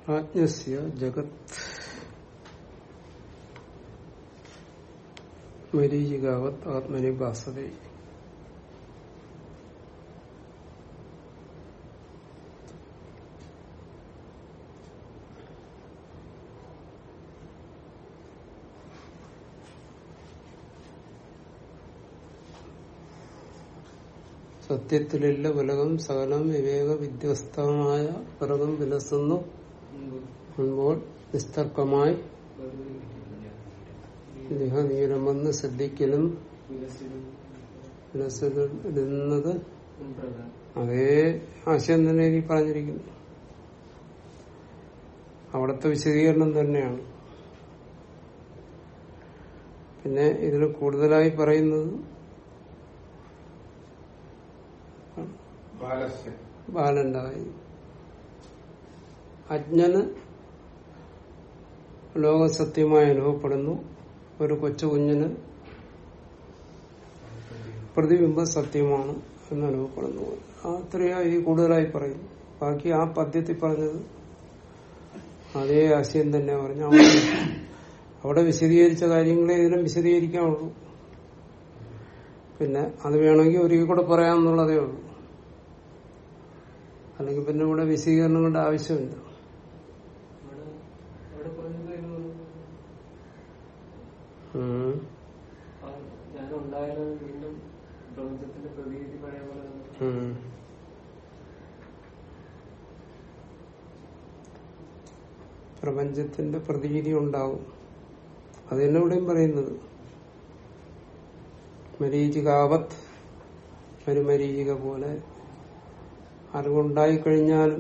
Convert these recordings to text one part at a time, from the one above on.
ആജ്ഞസ്യ ജഗത് മരീചികാവത് ആത്മനി ഭാസതേ സത്യത്തിലില്ല ഉലകം സകലം വിവേക വിധ്വസ്തമായ പിറകം വിലസുന്നു മുൻപോൾ നിസ്തർക്കമായി നിഹനീരമെന്ന് ശ്രദ്ധിക്കലും വിലസിടുന്നത് അതേ ആശയം തന്നെ ഈ പറഞ്ഞിരിക്കുന്നു അവിടുത്തെ വിശദീകരണം തന്നെയാണ് പിന്നെ ഇതിൽ കൂടുതലായി പറയുന്നത് ബാലന്റെ കാര്യം അജ്ഞന് ലോകസത്യമായി അനുഭവപ്പെടുന്നു ഒരു കൊച്ചു കുഞ്ഞിന് പ്രതിബിംബം സത്യമാണ് എന്ന് അനുഭവപ്പെടുന്നു അത്രയാ ഈ കൂടുതലായി പറയുന്നു ബാക്കി ആ പദ്യത്തിൽ പറഞ്ഞത് അതേ ആശയം തന്നെ പറഞ്ഞു അവിടെ അവിടെ വിശദീകരിച്ച കാര്യങ്ങളെ ഇതിനും വിശദീകരിക്കാനുള്ളൂ പിന്നെ അത് വേണമെങ്കിൽ ഒരിക്കൽ കൂടെ പറയാമെന്നുള്ളതേ ഉള്ളൂ അല്ലെങ്കിൽ പിന്നെ ഇവിടെ വിശദീകരണങ്ങളുടെ ആവശ്യമില്ല ഉം. ഞാനുണ്ടായാലും വീണ്ടും പ്രപഞ്ചത്തിന്റെ പ്രതീതി പഴയ പോലെ തന്നെ ഉം. പ്രപഞ്ചത്തിന്റെ പ്രതീതി ഉണ്ടാവും അത് തന്നെ ഇവിടെയും പറയുന്നത് മരീചികാവത്ത് ഒരു മരീചിക പോലെ അറിവുണ്ടായി കഴിഞ്ഞാലും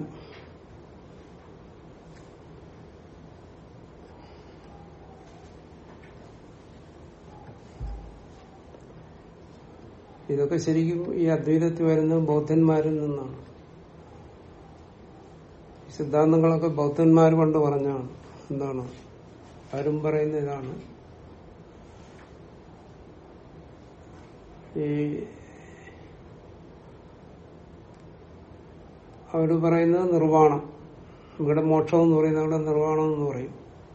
ഇതൊക്കെ ശരിക്കും ഈ അദ്വൈതത്തിൽ വരുന്ന ബൗദ്ധന്മാരിൽ നിന്നാണ് ഈ സിദ്ധാന്തങ്ങളൊക്കെ ബൗദ്ധന്മാർ കൊണ്ട് പറഞ്ഞാണ് എന്താണ് ആരും പറയുന്ന ഇതാണ് ഈ അവര് പറയുന്നത് നിർവ്വാണം ഇവിടെ മോക്ഷം എന്ന് പറയുന്നത് അവിടെ നിർവ്വാണം എന്ന് പറയും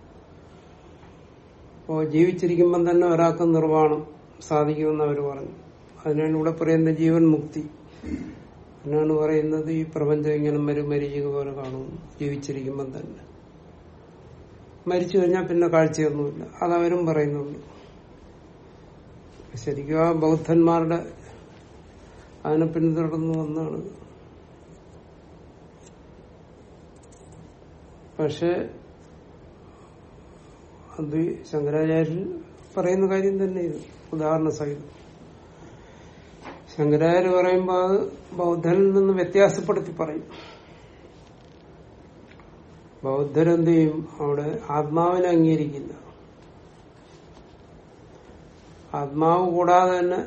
അപ്പോ ജീവിച്ചിരിക്കുമ്പം തന്നെ ഒരാൾക്ക് നിർവ്വാണം സാധിക്കുമെന്ന് അവർ പറഞ്ഞു അതിനാണ് ഇവിടെ പറയുന്ന ജീവൻ മുക്തി അതിനാണ് പറയുന്നത് ഈ പ്രപഞ്ചം ഇങ്ങനെ മരുമരിചിക പോലെ കാണുന്നു ജീവിച്ചിരിക്കുമ്പം തന്നെ മരിച്ചു കഴിഞ്ഞാൽ പിന്നെ കാഴ്ചയൊന്നുമില്ല അതവരും പറയുന്നുണ്ട് ശരിക്കും ആ ബൗദ്ധന്മാരുടെ അതിനെ പിന്തുടർന്നു വന്നാണ് പക്ഷെ അത് ശങ്കരാചാര്യർ പറയുന്ന കാര്യം തന്നെ ഇത് ഉദാഹരണ സഹിതം ശങ്കരാചാര്യ പറയുമ്പോൾ അത് ബൗദ്ധനിൽ നിന്ന് വ്യത്യാസപ്പെടുത്തി പറയും ബൗദ്ധരെന്ത് ചെയ്യും അവിടെ ആത്മാവിനെ അംഗീകരിക്കില്ല ആത്മാവ് കൂടാതെ തന്നെ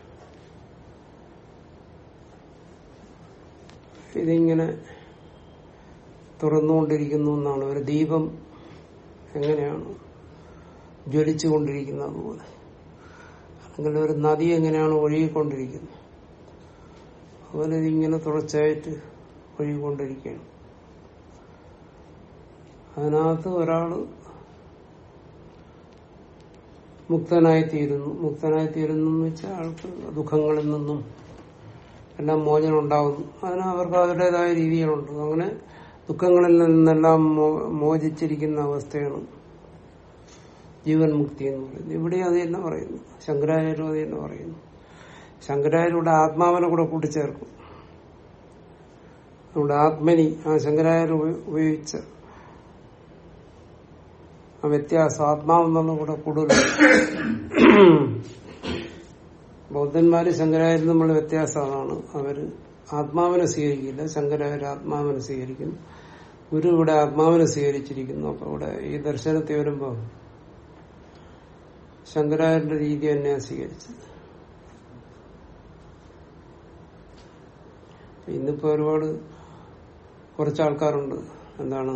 ഇതിങ്ങനെ തുറന്നുകൊണ്ടിരിക്കുന്നു എന്നാണ് ഒരു ദീപം എങ്ങനെയാണ് ജ്വലിച്ചുകൊണ്ടിരിക്കുന്നത് പോലെ അല്ലെങ്കിൽ ഒരു നദി എങ്ങനെയാണ് ഒഴുകിക്കൊണ്ടിരിക്കുന്നത് അതുപോലെ ഇതിങ്ങനെ തുടർച്ചയായിട്ട് ഒഴുകിക്കൊണ്ടിരിക്കുകയാണ് അതിനകത്ത് ഒരാള് മുക്തനായിത്തീരുന്നു മുക്തനായിത്തീരുന്നു എന്ന് വെച്ചാൽ ആൾക്ക് ദുഃഖങ്ങളിൽ നിന്നും എല്ലാം മോചനം ഉണ്ടാകുന്നു അതിന് അവർക്ക് അവരുടേതായ രീതികളുണ്ട് അങ്ങനെ ദുഃഖങ്ങളിൽ നിന്നെല്ലാം മോ- മോചിച്ചിരിക്കുന്ന അവസ്ഥയാണ് ജീവൻ മുക്തി എന്ന് പറയുന്നത് ഇവിടെ അത് തന്നെ പറയുന്നു ശങ്കരാചാര്യം അത് തന്നെ പറയുന്നു ശങ്കരാചാര്യരുടെ ആത്മാവിനെ കൂടെ കൂട്ടിച്ചേർക്കും നമ്മുടെ ആത്മനി ആ ശങ്കരാചാര്യ ഉപ- ഉപയോഗിച്ച ആ വ്യത്യാസം ആത്മാവെന്നുള്ള കൂടെ കൂടുതൽ ബൗദ്ധന്മാര് ശങ്കരാചാര്യം നമ്മൾ വ്യത്യാസം അതാണ് അവര് ആത്മാവിനെ സ്വീകരിക്കില്ല ശങ്കരാചാര്യ ആത്മാവിനെ സ്വീകരിക്കും ഗുരു ഇവിടെ ആത്മാവിനെ സ്വീകരിച്ചിരിക്കുന്നു അപ്പൊ ഇവിടെ ഈ ദർശനത്തിൽ വരുമ്പോ ശങ്കരാചാര്യന്റെ രീതി തന്നെയാണ് സ്വീകരിച്ചത് ഇന്നിപ്പോ ഒരുപാട് കുറച്ച് ആൾക്കാരുണ്ട് എന്താണ്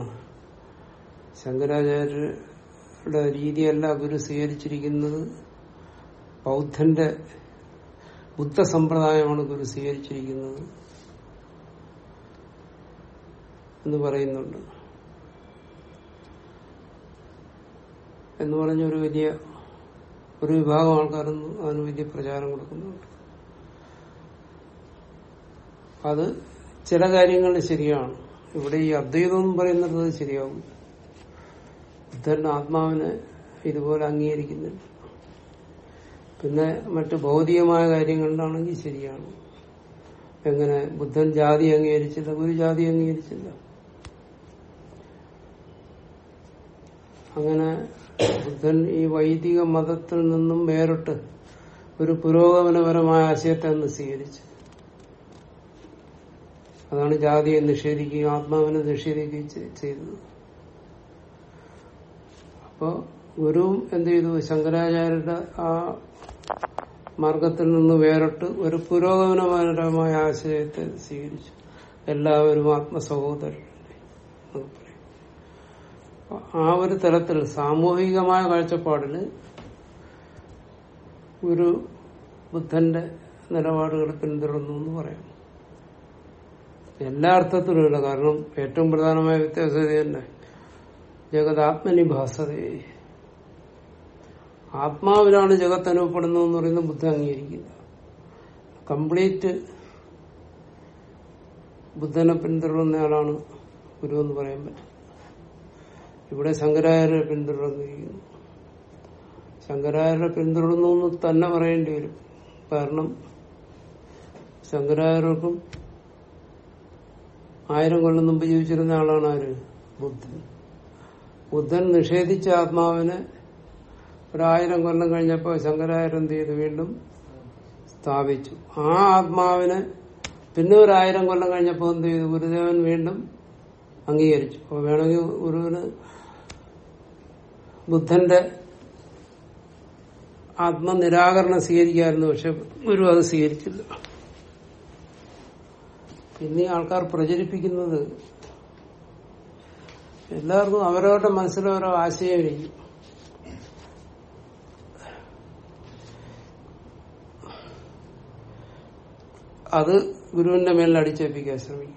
ശങ്കരാചാര്യരുടെ രീതിയല്ല ഗുരു സ്വീകരിച്ചിരിക്കുന്നത് ബൗദ്ധന്റെ ബുദ്ധ സമ്പ്രദായമാണ് ഗുരു സ്വീകരിച്ചിരിക്കുന്നത് എന്ന് പറയുന്നുണ്ട് എന്ന് പറഞ്ഞ ഒരു വലിയ ഒരു വിഭാഗം ആൾക്കാരൊന്നും അതിന് വലിയ പ്രചാരം കൊടുക്കുന്നുണ്ട് അത് ചില കാര്യങ്ങളിൽ ശരിയാണ് ഇവിടെ ഈ അദ്വൈതം എന്ന് പറയുന്നത് അത് ശരിയാവും ബുദ്ധൻ ആത്മാവിനെ ഇതുപോലെ അംഗീകരിക്കുന്നില്ല പിന്നെ മറ്റു ഭൗതികമായ കാര്യങ്ങളിലാണെങ്കിൽ ശരിയാണ് എങ്ങനെ ബുദ്ധൻ ജാതി അംഗീകരിച്ചില്ല ഒരു ജാതി അംഗീകരിച്ചില്ല അങ്ങനെ ബുദ്ധൻ ഈ വൈദിക മതത്തിൽ നിന്നും വേറിട്ട് ഒരു പുരോഗമനപരമായ ആശയത്തെ അന്ന് സ്വീകരിച്ചു അതാണ് ജാതിയെ നിഷേധിക്കുകയും ആത്മാവിനെ നിഷേധിക്കുകയും ചെ- ചെയ്തത് അപ്പോ ഗുരുവും എന്ത് ചെയ്തു ശങ്കരാചാര്യരുടെ ആ മാർഗത്തിൽ നിന്ന് വേറിട്ട് ഒരു പുരോഗമനപരമായ ആശയത്തെ സ്വീകരിച്ചു എല്ലാവരും ആത്മസഹോദരൻ ആ ഒരു തലത്തിൽ സാമൂഹികമായ കാഴ്ചപ്പാടില് ഒരു ബുദ്ധന്റെ നിലപാടുകൾ പിന്തുടർന്നു എന്ന് പറയാം എല്ലാ അർത്ഥത്തിലും ഇല്ല കാരണം ഏറ്റവും പ്രധാനമായ വ്യത്യാസം ഇത് തന്നെ ജഗതാത്മനി ഭാസതേ ആത്മാവിലാണ് ജഗത്ത് അനുഭവപ്പെടുന്നതെന്ന് പറയുന്നത് ബുദ്ധ അംഗീകരിക്കില്ല കംപ്ലീറ്റ് ബുദ്ധനെ പിന്തുടരുന്നയാളാണ് ഗുരു എന്ന് പറയാൻ പറ്റും ഇവിടെ ശങ്കരാചാര്യ പിന്തുടർന്നിരിക്കുന്നു ശങ്കരാചാര്യ പിന്തുടർന്നു എന്ന് തന്നെ പറയേണ്ടി വരും കാരണം ശങ്കരാചാര്യർക്കും ആയിരം കൊല്ലം മുമ്പ് ജീവിച്ചിരുന്ന ആളാണ് ആര് ബുദ്ധൻ ബുദ്ധൻ നിഷേധിച്ച ആത്മാവിനെ ഒരായിരം കൊല്ലം കഴിഞ്ഞപ്പോൾ ശങ്കരാചാര്യ എന്ത് ചെയ്തു വീണ്ടും സ്ഥാപിച്ചു ആ ആത്മാവിനെ പിന്നെ ഒരായിരം കൊല്ലം കഴിഞ്ഞപ്പോൾ എന്ത് ചെയ്തു ഗുരുദേവൻ വീണ്ടും അംഗീകരിച്ചു അപ്പൊ വേണമെങ്കിൽ ഗുരുവിന് ബുദ്ധന്റെ ആത്മനിരാകരണം സ്വീകരിക്കായിരുന്നു പക്ഷെ ഗുരു അത് സ്വീകരിച്ചില്ല പിന്നെ ഈ ആൾക്കാർ പ്രചരിപ്പിക്കുന്നത് എല്ലാവർക്കും അവരവരുടെ മനസ്സിലോരോ ആശയമായിരിക്കും അത് ഗുരുവിന്റെ മേലിൽ അടിച്ചേൽപ്പിക്കാൻ ശ്രമിക്കും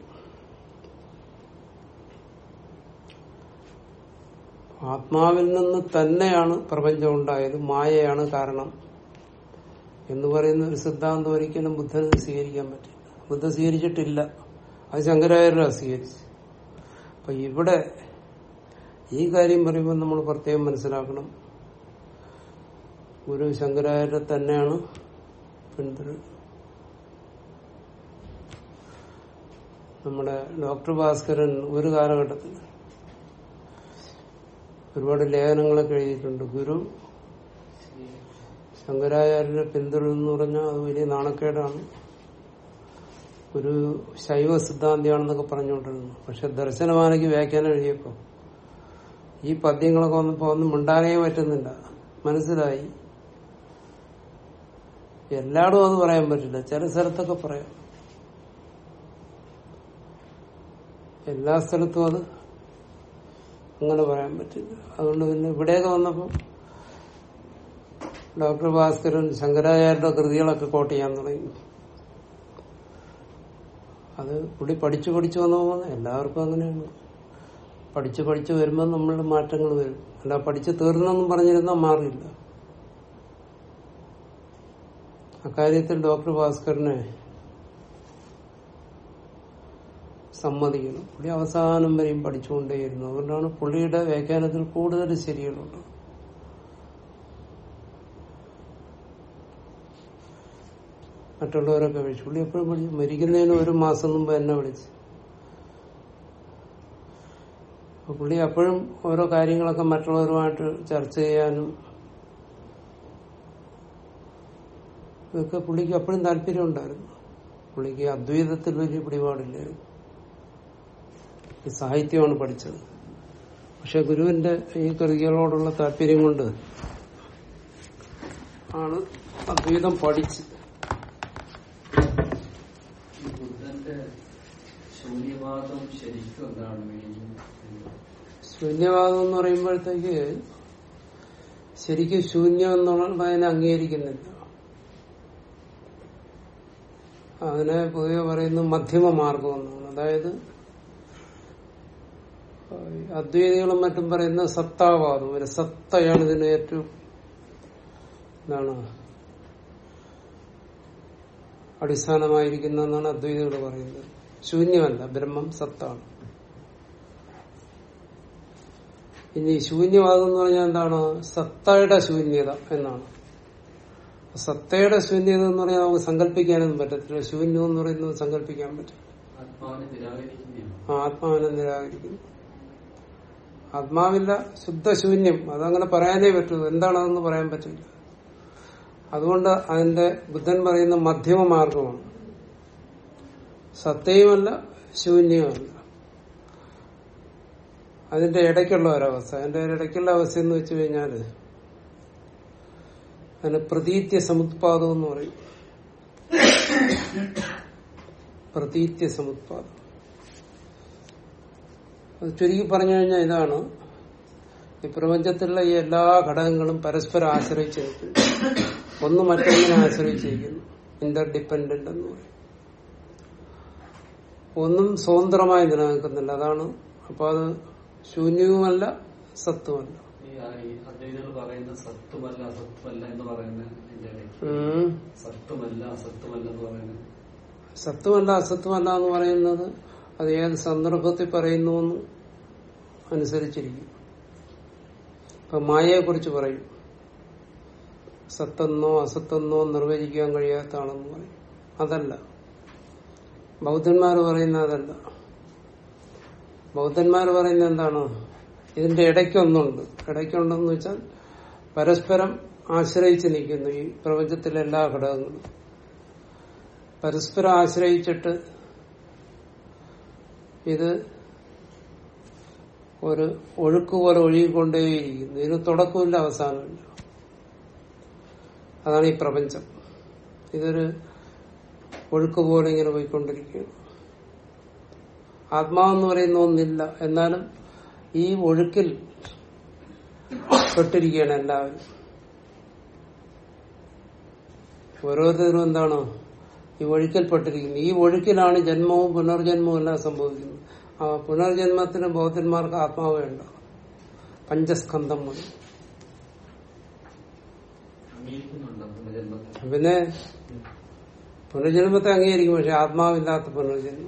ആത്മാവിൽ നിന്ന് തന്നെയാണ് പ്രപഞ്ചം ഉണ്ടായത് മായയാണ് കാരണം എന്ന് പറയുന്ന ഒരു സിദ്ധാന്തം ഒരിക്കലും ബുദ്ധന് സ്വീകരിക്കാൻ പറ്റില്ല ബുദ്ധ സ്വീകരിച്ചിട്ടില്ല അത് ശങ്കരാചാര്യ സ്വീകരിച്ചു അപ്പൊ ഇവിടെ ഈ കാര്യം പറയുമ്പോൾ നമ്മൾ പ്രത്യേകം മനസ്സിലാക്കണം ഗുരു ശങ്കരാചാര്യ തന്നെയാണ് പിന്തുടരുന്നത് നമ്മുടെ ഡോക്ടർ ഭാസ്കരൻ ഒരു കാലഘട്ടത്തിൽ ഒരുപാട് ലേഖനങ്ങളൊക്കെ എഴുതിയിട്ടുണ്ട് ഗുരു ശങ്കരാചാര്യരെ പിന്തുടരുന്നു പറഞ്ഞാൽ അത് വലിയ നാണക്കേടാണ് ഒരു ശൈവ സിദ്ധാന്തിയാണെന്നൊക്കെ പറഞ്ഞുകൊണ്ടിരുന്നു പക്ഷെ ദർശനമാനയ്ക്ക് വ്യാഖ്യാനം എഴുതിയപ്പോ ഈ പദ്യങ്ങളൊക്കെ വന്നപ്പോ ഒന്നും മിണ്ടാനേ പറ്റുന്നില്ല മനസ്സിലായി എല്ലായിടും അത് പറയാൻ പറ്റില്ല ചില സ്ഥലത്തൊക്കെ പറയാം എല്ലാ സ്ഥലത്തും അത് അങ്ങനെ പറയാൻ പറ്റില്ല അതുകൊണ്ട് പിന്നെ ഇവിടെയൊക്കെ വന്നപ്പോ ഡോക്ടർ ഭാസ്കരൻ ശങ്കരാചാര്യരുടെ കൃതികളൊക്കെ കോട്ട് ചെയ്യാൻ തുടങ്ങി അത് പുള്ളി പഠിച്ചു പഠിച്ചു വന്നു എല്ലാവർക്കും അങ്ങനെയാണ് പഠിച്ചു പഠിച്ചു വരുമ്പോൾ നമ്മളുടെ മാറ്റങ്ങൾ വരും അല്ല പഠിച്ചു തീർന്നെന്നും പറഞ്ഞിരുന്നാൽ മാറില്ല അക്കാര്യത്തിൽ ഡോക്ടർ ഭാസ്കറിനെ സമ്മതിക്കണം പുള്ളി അവസാനം വരെയും പഠിച്ചുകൊണ്ടേയിരുന്നു അതുകൊണ്ടാണ് പുള്ളിയുടെ വ്യാഖ്യാനത്തിൽ കൂടുതൽ ശരികളുള്ളത് മറ്റുള്ളവരൊക്കെ വിളിച്ചു പുള്ളി എപ്പോഴും വിളിച്ചു മരിക്കുന്നതിന് ഒരു മാസം മുമ്പ് എന്നെ വിളിച്ചു അപ്പൊ പുള്ളി എപ്പോഴും ഓരോ കാര്യങ്ങളൊക്കെ മറ്റുള്ളവരുമായിട്ട് ചർച്ച ചെയ്യാനും ഇതൊക്കെ പുള്ളിക്ക് എപ്പോഴും താല്പര്യം ഉണ്ടായിരുന്നു പുള്ളിക്ക് അദ്വൈതത്തിൽ വലിയ പിടിപാടില്ലായിരുന്നു ഈ സാഹിത്യമാണ് പഠിച്ചത് പക്ഷെ ഗുരുവിന്റെ ഈ കൃതികളോടുള്ള താല്പര്യം കൊണ്ട് ആണ് അദ്വൈതം പഠിച്ചത് ഈ ബുദ്ധന്റെ ശൂന്യവാദം ശരിക്കും എന്താണ് മീനിങ് ശൂന്യവാദം എന്ന് പറയുമ്പോഴത്തേക്ക് ശരിക്കും ശൂന്യം എന്നുള്ളത് അതിനെ അംഗീകരിക്കുന്നില്ല അതിനെ പൊതുവെ പറയുന്നത് മധ്യമ മാർഗം എന്നാണ് അതായത് അദ്വൈതികളും മറ്റും പറയുന്ന സത്താവാദം ഒരു സത്തയാണ് ഇതിന് ഏറ്റവും എന്താണ് അടിസ്ഥാനമായിരിക്കുന്നതെന്നാണ് അദ്വൈതികൾ പറയുന്നത് ശൂന്യമല്ല ബ്രഹ്മം സത്താണ് ഇനി ശൂന്യവാദം എന്ന് പറഞ്ഞാൽ എന്താണ് സത്തയുടെ ശൂന്യത എന്നാണ് സത്തയുടെ ശൂന്യത എന്ന് പറഞ്ഞാൽ നമുക്ക് സങ്കല്പിക്കാനൊന്നും പറ്റത്തില്ല ശൂന്യം എന്ന് പറയുന്നത് സങ്കല്പിക്കാൻ പറ്റും ആത്മാവിനെ നിരാകരിക്കുന്നതാണ് ആ ആത്മാവിനെ നിരാകരിക്കുന്നു ആത്മാവില്ല ശുദ്ധശൂന്യം അതങ്ങനെ പറയാനേ പറ്റൂ എന്താണതെന്ന് പറയാൻ പറ്റില്ല അതുകൊണ്ട് അതിന്റെ ബുദ്ധൻ പറയുന്ന മധ്യമ മാർഗമാണ് സത്യവുമല്ല ശൂന്യവുമല്ല അതിന്റെ ഇടയ്ക്കുള്ള ഒരവസ്ഥ അതിന്റെ ഇടയ്ക്കുള്ള അവസ്ഥ എന്ന് വെച്ച് കഴിഞ്ഞാല് അതിന് പ്രതീത്യ സമുത്പാദം എന്ന് പറയും പ്രതീത്യ സമുത്പാദം അത് ചുരുക്കി പറഞ്ഞു കഴിഞ്ഞാൽ ഇതാണ് ഈ പ്രപഞ്ചത്തിലുള്ള ഈ എല്ലാ ഘടകങ്ങളും പരസ്പരം ആശ്രയിച്ച് നിൽക്കുന്നു ഒന്ന് മറ്റൊന്നിനെ ആശ്രയിച്ചിരിക്കുന്നു ഇന്റർ ഡിപ്പെൻഡന്റ് എന്ന് പറയും ഒന്നും സ്വതന്ത്രമായി നിലനിൽക്കുന്നില്ല അതാണ് അപ്പൊ അത് ശൂന്യവുമല്ല സത്വമല്ല ഈ ആ- ഈ അദ്വൈതകൾ പറയുന്ന സത്വമല്ല അസത്വമല്ല എന്ന് പറയുന്ന ഇതിന്റെ ഇടയ്ക്ക് ഉം. സത്വമല്ല അസത്വമല്ല എന്ന് പറയുന്നത് സത്വമല്ല അസത്വമല്ല എന്ന് പറയുന്നത് അത് ഏത് സന്ദർഭത്തിൽ പറയുന്നു എന്ന് അനുസരിച്ചിരിക്കും ഇപ്പൊ മായയെ കുറിച്ച് പറയും സത്തെന്നോ അസത്തെന്നോ നിർവചിക്കാൻ കഴിയാത്തതാണെന്ന് പറയും അതല്ല ബൗദ്ധന്മാർ പറയുന്ന അതല്ല ബൗദ്ധന്മാർ പറയുന്നത് എന്താണ് ഇതിന്റെ ഇടയ്ക്കൊന്നുണ്ട് ഇടയ്ക്കുണ്ടെന്ന് വെച്ചാൽ പരസ്പരം ആശ്രയിച്ച് നിൽക്കുന്നു ഈ പ്രപഞ്ചത്തിലെ എല്ലാ ഘടകങ്ങളും പരസ്പരം ആശ്രയിച്ചിട്ട് ഇത് ഒരു ഒഴുക്ക് പോലെ ഒഴുകിക്കൊണ്ടേയിരിക്കുന്നു ഇതിന് തുടക്കമില്ല അവസാനമില്ല അതാണ് ഈ പ്രപഞ്ചം ഇതൊരു ഒഴുക്ക് പോലെ ഇങ്ങനെ പോയിക്കൊണ്ടിരിക്കുകയാണ് ആത്മാവെന്ന് പറയുന്ന ഒന്നില്ല എന്നാലും ഈ ഒഴുക്കിൽ പെട്ടിരിക്കുകയാണ് എല്ലാവരും ഓരോരുത്തരും എന്താണ് ഈ ഒഴുക്കിൽപ്പെട്ടിരിക്കുന്നത് ഈ ഒഴുക്കിലാണ് ജന്മവും പുനർജന്മവും എല്ലാം സംഭവിക്കുന്നത് ആ പുനർജന്മത്തിന് ബൗദ്ധന്മാർക്ക് ആത്മാവേ ഉണ്ടാവും പഞ്ചസ്കന്ധം മതി അംഗീകരിക്കുന്നുണ്ട് പുനർജന്മത്തെ പിന്നെ പുനർജന്മത്തെ അംഗീകരിക്കും പക്ഷെ ആത്മാവില്ലാത്ത പുനർജന്മം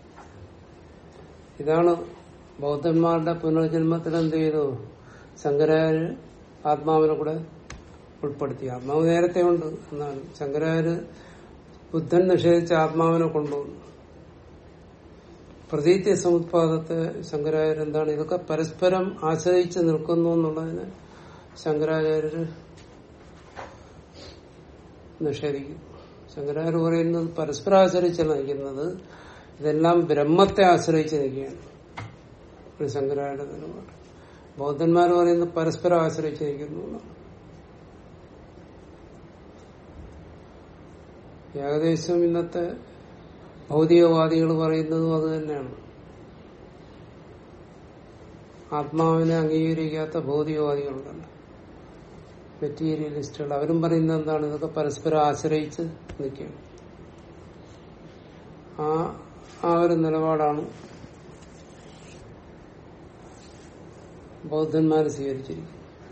ഇതാണ് ബൗദ്ധന്മാരുടെ പുനർജന്മത്തിൽ എന്ത് ചെയ്തു ശങ്കരാചാര്യ ആത്മാവിനെ കൂടെ ഉൾപ്പെടുത്തി ആത്മാവ് നേരത്തെ ഉണ്ട് എന്നാണ് ശങ്കരാചാര്യ ബുദ്ധൻ നിഷേധിച്ച ആത്മാവിനെ കൊണ്ടുവന്നു പ്രതീത്യ സമുത്പാദത്തെ ശങ്കരാചാര്യ എന്താണ് ഇതൊക്കെ പരസ്പരം ആശ്രയിച്ച് നിൽക്കുന്നു എന്നുള്ളതിന് ശങ്കരാചാര്യര് നിഷേധിക്കും ശങ്കരാചാര്യ പറയുന്നത് പരസ്പരം ആശ്രയിച്ച് നിൽക്കുന്നത് ഇതെല്ലാം ബ്രഹ്മത്തെ ആശ്രയിച്ച് നിൽക്കുകയാണ് ഒരു ശങ്കരാചാര്യ നിലപാട് ബൗദ്ധന്മാർ പറയുന്നത് പരസ്പരം ആശ്രയിച്ച് നിൽക്കുന്നു എന്നാണ്. ഏകദേശം ഇന്നത്തെ ഭൗതികവാദികൾ പറയുന്നതും അത് തന്നെയാണ് ആത്മാവിനെ അംഗീകരിക്കാത്ത ഭൗതികവാദികളുണ്ടല്ലോ മെറ്റീരിയലിസ്റ്റുകൾ അവരും പറയുന്നത് എന്താണ് ഇതൊക്കെ പരസ്പരം ആശ്രയിച്ച് നിൽക്കുകയാണ് ആ ആ ഒരു നിലപാടാണ് ബൗദ്ധന്മാർ സ്വീകരിച്ചിരിക്കുന്നത്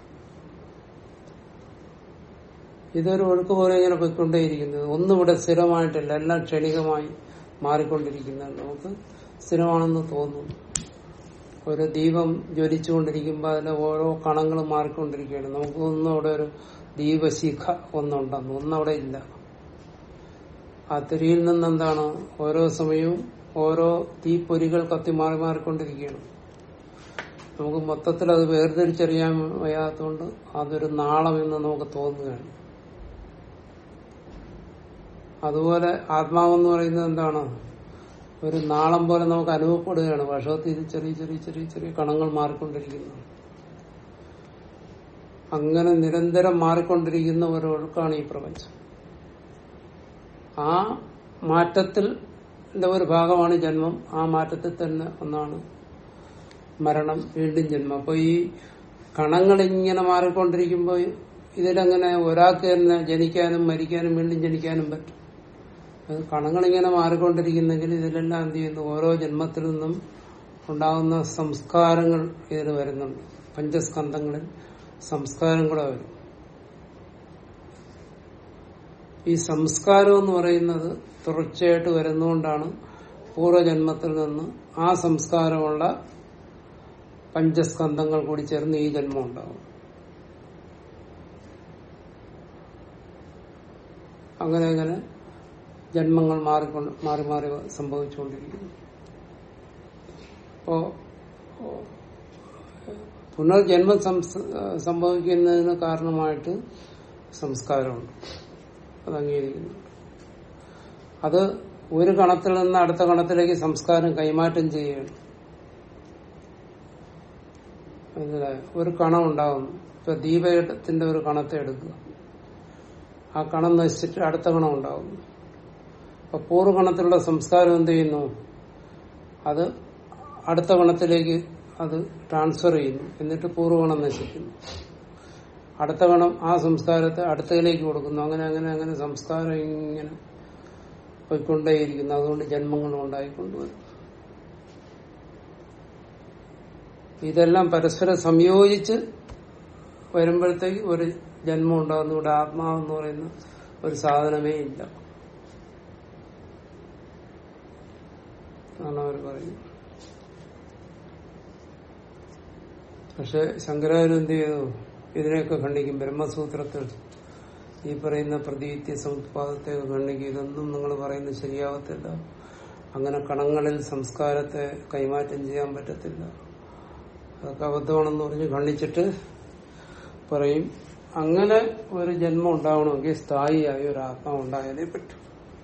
ഇതൊരു ഒഴുക്ക് പോലെ ഇങ്ങനെ പോയിക്കൊണ്ടേയിരിക്കുന്നത് ഒന്നും ഇവിടെ സ്ഥിരമായിട്ടില്ല എല്ലാം ക്ഷണികമായി മാറിക്കൊണ്ടിരിക്കുന്നതാണ് നമുക്ക് സ്ഥിരമാണെന്ന് തോന്നുന്നു ഒരു ദീപം ജ്വലിച്ചുകൊണ്ടിരിക്കുമ്പോൾ അതിലെ ഓരോ കണങ്ങളും മാറിക്കൊണ്ടിരിക്കുകയാണ് നമുക്ക് ഒന്നും അവിടെ ഒരു ദീപശിഖ ഒന്നുണ്ടെന്ന് ഒന്നും അവിടെ ഇല്ല ആ തിരിയിൽ നിന്ന് എന്താണ് ഓരോ സമയവും ഓരോ തീപ്പൊരികൾ കത്തി മാറി മാറിക്കൊണ്ടിരിക്കുകയാണ് നമുക്ക് മൊത്തത്തിൽ അത് വേർതിരിച്ചറിയാൻ വയ്യാത്തതുകൊണ്ട് അതൊരു നാളം എന്ന് നമുക്ക് തോന്നുകയാണ് അതുപോലെ ആത്മാവെന്ന് പറയുന്നത് എന്താണ് ഒരു നാളം പോലെ നമുക്ക് അനുഭവപ്പെടുകയാണ് വർഷത്തിൽ ഇത് ചെറിയ ചെറിയ ചെറിയ ചെറിയ കണങ്ങൾ മാറിക്കൊണ്ടിരിക്കുന്നു അങ്ങനെ നിരന്തരം മാറിക്കൊണ്ടിരിക്കുന്ന ഒരു ഒഴുക്കാണ് ഈ പ്രപഞ്ചം ആ മാറ്റത്തിൽ ഒരു ഭാഗമാണ് ജന്മം ആ മാറ്റത്തിൽ തന്നെ ഒന്നാണ് മരണം വീണ്ടും ജന്മം അപ്പൊ ഈ കണങ്ങൾ ഇങ്ങനെ മാറിക്കൊണ്ടിരിക്കുമ്പോൾ ഇതിലങ്ങനെ ഒരാൾക്ക് തന്നെ ജനിക്കാനും മരിക്കാനും വീണ്ടും ജനിക്കാനും പറ്റും അത് കണങ്ങളിങ്ങനെ മാറിക്കൊണ്ടിരിക്കുന്നെങ്കിൽ ഇതിലെല്ലാം എന്ത് ചെയ്യുന്നു ഓരോ ജന്മത്തിൽ നിന്നും ഉണ്ടാകുന്ന സംസ്കാരങ്ങൾ ഇതിൽ വരുന്നുണ്ട് പഞ്ചസ്കന്ധങ്ങളിൽ സംസ്കാരം കൂടെ വരും ഈ സംസ്കാരം എന്ന് പറയുന്നത് തുടർച്ചയായിട്ട് വരുന്നതുകൊണ്ടാണ് പൂർവ്വജന്മത്തിൽ നിന്ന് ആ സംസ്കാരമുള്ള പഞ്ചസ്കന്ധങ്ങൾ കൂടി ചേർന്ന് ഈ ജന്മം ഉണ്ടാവും അങ്ങനെ അങ്ങനെ ജന്മങ്ങൾ മാറിക്കൊണ്ട് മാറി മാറി സംഭവിച്ചുകൊണ്ടിരിക്കുന്നു അപ്പോ ഓ, പുനർജന്മം സംസ്- സംഭവിക്കുന്നതിന് കാരണമായിട്ട് സംസ്കാരമുണ്ട് അത് അംഗീകരിക്കുന്നു അത് ഒരു കണത്തിൽ നിന്ന് അടുത്ത കണത്തിലേക്ക് സംസ്കാരം കൈമാറ്റം ചെയ്യുകയാണ് മനസ്സിലായോ? ഒരു കണം ഉണ്ടാകുന്നു ഇപ്പൊ ദീപത്തിന്റെ ഒരു കണത്തെ എടുക്കുക ആ കണം നശിച്ചിട്ട് അടുത്ത കണം ഉണ്ടാകുന്നു അപ്പൊ പൂർവ്വകണത്തിലുള്ള സംസ്കാരം എന്ത് ചെയ്യുന്നു അത് അടുത്ത കണത്തിലേക്ക് അത് ട്രാൻസ്ഫർ ചെയ്യുന്നു എന്നിട്ട് പൂർവ്വകണം നശിക്കുന്നു അടുത്ത കണം ആ സംസ്കാരത്തെ അടുത്തതിലേക്ക് കൊടുക്കുന്നു അങ്ങനെ അങ്ങനെ അങ്ങനെ സംസ്കാരം ഇങ്ങനെ പോയിക്കൊണ്ടേയിരിക്കുന്നു അതുകൊണ്ട് ജന്മങ്ങളും ഉണ്ടായിക്കൊണ്ടുവരും ഇതെല്ലാം പരസ്പരം സംയോജിച്ച് വരുമ്പോഴത്തേക്ക് ഒരു ജന്മം ഉണ്ടാകുന്ന ഇവിടെ ആത്മാവെന്ന് പറയുന്ന ഒരു സാധനമേ ഇല്ല ആണ് അവർ പറയുന്നത് പക്ഷെ ശങ്കരാചാര്യ എന്ത് ചെയ്തു ഇതിനെയൊക്കെ ഖണ്ഡിക്കും ബ്രഹ്മസൂത്രത്തിൽ ഈ പറയുന്ന പ്രതീത്യ സമുത്പാദത്തെ ഖണ്ഡിക്കും ഇതൊന്നും നിങ്ങൾ പറയുന്നത് ശരിയാവത്തില്ല അങ്ങനെ കണങ്ങളിൽ സംസ്കാരത്തെ കൈമാറ്റം ചെയ്യാൻ പറ്റത്തില്ല അതൊക്കെ അബദ്ധമാണെന്ന് പറഞ്ഞ് ഖണ്ഡിച്ചിട്ട് പറയും അങ്ങനെ ഒരു ജന്മം ഉണ്ടാവണമെങ്കിൽ സ്ഥായിയായ ഒരു ആത്മാവ് ഉണ്ടായാലേ പറ്റൂ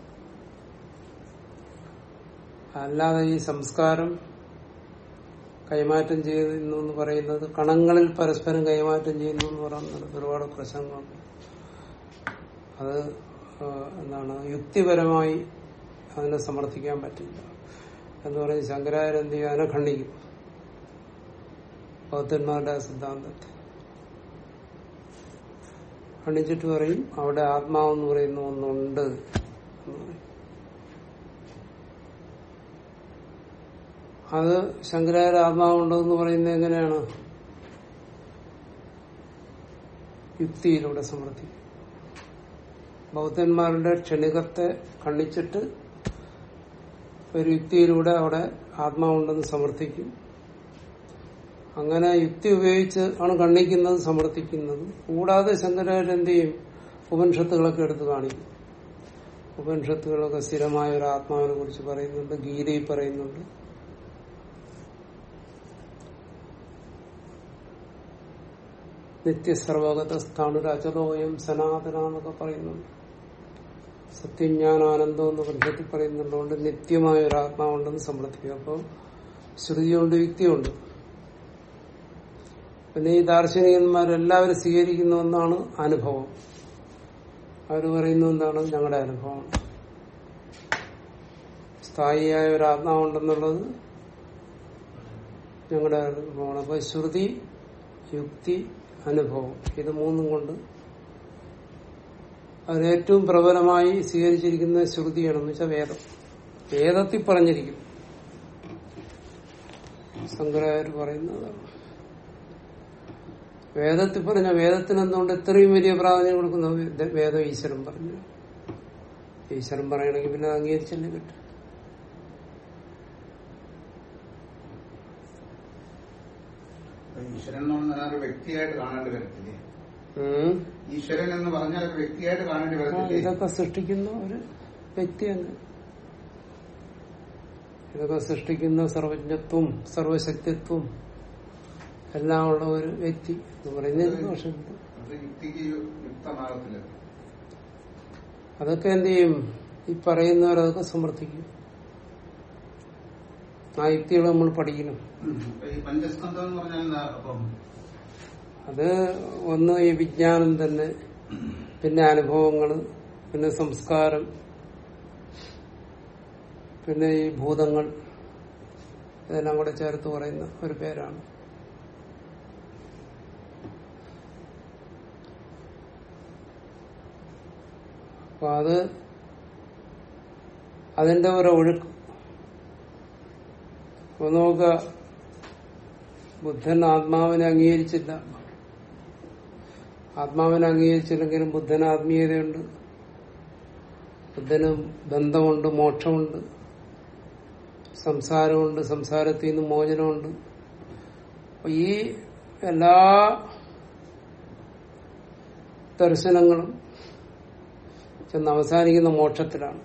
അല്ലാതെ ഈ സംസ്കാരം കൈമാറ്റം ചെയ്യുന്നു എന്ന് പറയുന്നത് കണങ്ങളിൽ പരസ്പരം കൈമാറ്റം ചെയ്യുന്നു എന്ന് പറയുന്നത് ഒരുപാട് പ്രശ്നങ്ങളുണ്ട് അത് ആ, എന്താണ് യുക്തിപരമായി അതിനെ സമർത്ഥിക്കാൻ പറ്റില്ല എന്ന് പറഞ്ഞ് ശങ്കരാചാര്യ എന്ത് ചെയ്യും അതിനെ ഖണ്ഡിക്കും ബൗദ്ധന്മാരുടെ ആ സിദ്ധാന്തത്തെ ഖണ്ഡിച്ചിട്ട് പറയും അവിടെ ആത്മാവെന്ന് പറയുന്ന ഒന്നുണ്ട് എന്ന് പറയും അത് ശങ്കരാചാര്യ ആത്മാവുണ്ടെന്ന് പറയുന്നത് എങ്ങനെയാണ് യുക്തിയിലൂടെ സമർത്ഥിക്കും ബൗദ്ധന്മാരുടെ ക്ഷണികത്തെ ഖണ്ഡിച്ചിട്ട് ഒരു യുക്തിയിലൂടെ അവിടെ ആത്മാവുണ്ടെന്ന് സമർത്ഥിക്കും അങ്ങനെ യുക്തി ഉപയോഗിച്ച് ആണ് ഖണ്ഡിക്കുന്നത് സമർത്ഥിക്കുന്നത് കൂടാതെ ശങ്കരാചാര്യ എന്ത് ചെയ്യും ഉപനിഷത്തുകളൊക്കെ എടുത്ത് കാണിക്കും ഉപനിഷത്തുകളൊക്കെ സ്ഥിരമായ ഒരു ആത്മാവിനെ കുറിച്ച് പറയുന്നുണ്ട് ഗീതയിൽ പറയുന്നുണ്ട് നിത്യസർവഗത സ്ഥാണുരചലോയം സനാതന എന്നൊക്കെ പറയുന്നുണ്ട് സത്യജ്ഞാനാനന്ദം എന്ന് പണ്ഡിതത്തിൽ പറയുന്നുള്ളതുകൊണ്ട് നിത്യമായ ഒരു ആത്മാവുണ്ടെന്ന് സമർത്ഥിക്കും അപ്പോൾ ശ്രുതിയുണ്ട് യുക്തിയുണ്ട് പിന്നെ ഈ ദാർശനികന്മാരെല്ലാവരും സ്വീകരിക്കുന്ന ഒന്നാണ് അനുഭവം അവർ പറയുന്ന എന്താണ് ഞങ്ങളുടെ അനുഭവമാണ് സ്ഥായിയായ ഒരു ആത്മാവുണ്ടെന്നുള്ളത് ഞങ്ങളുടെ അനുഭവമാണ് അപ്പൊ ശ്രുതി യുക്തി അനുഭവം ഇത് മൂന്നും കൊണ്ട് അതിൽ ഏറ്റവും പ്രബലമായി സ്വീകരിച്ചിരിക്കുന്ന ശ്രുതിയാണെന്ന് വെച്ചാൽ വേദം വേദത്തിൽ പറഞ്ഞിരിക്കും ശങ്കരാചാര്യ പറയുന്നതാണ് വേദത്തിൽ പറഞ്ഞ വേദത്തിന് എന്തുകൊണ്ട് ഇത്രയും വലിയ പ്രാധാന്യം കൊടുക്കുന്ന വേ- വേദം ഈശ്വരൻ പറഞ്ഞു ഈശ്വരൻ പറയണമെങ്കിൽ പിന്നെ അത് അംഗീകരിച്ചല്ലേ പറ്റും അപ്പൊ ഈശ്വരൻ എന്ന് പറഞ്ഞാൽ ഒരു വ്യക്തിയായിട്ട് കാണേണ്ടി വരത്തില്ലേ ഉം. ഈശ്വരൻ എന്ന് പറഞ്ഞാൽ ഒരു വ്യക്തിയായിട്ട് കാണേണ്ടി ആ, വരത്തില്ലേ ഇതൊക്കെ സൃഷ്ടിക്കുന്ന ഒരു വ്യക്തിയാണ് ഇതൊക്കെ സൃഷ്ടിക്കുന്ന സർവജ്ഞത്വം സർവശക്തിത്വം എല്ലാം ഉള്ള ഒരു വ്യക്തി എന്ന് പറയുന്നതിന് ദോഷമുണ്ട് അത് യുക്തിക്ക് യു- യുക്തമാകത്തില്ല അതൊക്കെ എന്ത് ചെയ്യും ഈ പറയുന്നവരതൊക്കെ സമർത്ഥിക്കും ആ യുക്തികൾ നമ്മൾ പഠിക്കണം അപ്പൊ ഈ പഞ്ചസ്കന്ധം എന്ന് പറഞ്ഞാൽ എന്താ അപ്പം അത് ഒന്ന് ഈ വിജ്ഞാനം തന്നെ പിന്നെ അനുഭവങ്ങള് പിന്നെ സംസ്കാരം പിന്നെ ഈ ഭൂതങ്ങൾ ഇതെല്ലാം കൂടെ ചേർത്ത് പറയുന്ന ഒരു പേരാണ് അപ്പൊ അത് അതിന്റെ ഒരു ഒഴുക്ക് അപ്പൊ നോക്കുക ബുദ്ധൻ ആത്മാവിനെ അംഗീകരിച്ചില്ല ആത്മാവിനെ അംഗീകരിച്ചില്ലെങ്കിലും ബുദ്ധന് ആത്മീയതയുണ്ട് ബുദ്ധന് ബന്ധമുണ്ട് മോക്ഷമുണ്ട് സംസാരമുണ്ട് സംസാരത്തിൽ നിന്ന് മോചനമുണ്ട് അപ്പൊ ഈ എല്ലാ ദർശനങ്ങളും ചെന്ന് അവസാനിക്കുന്ന മോക്ഷത്തിലാണ്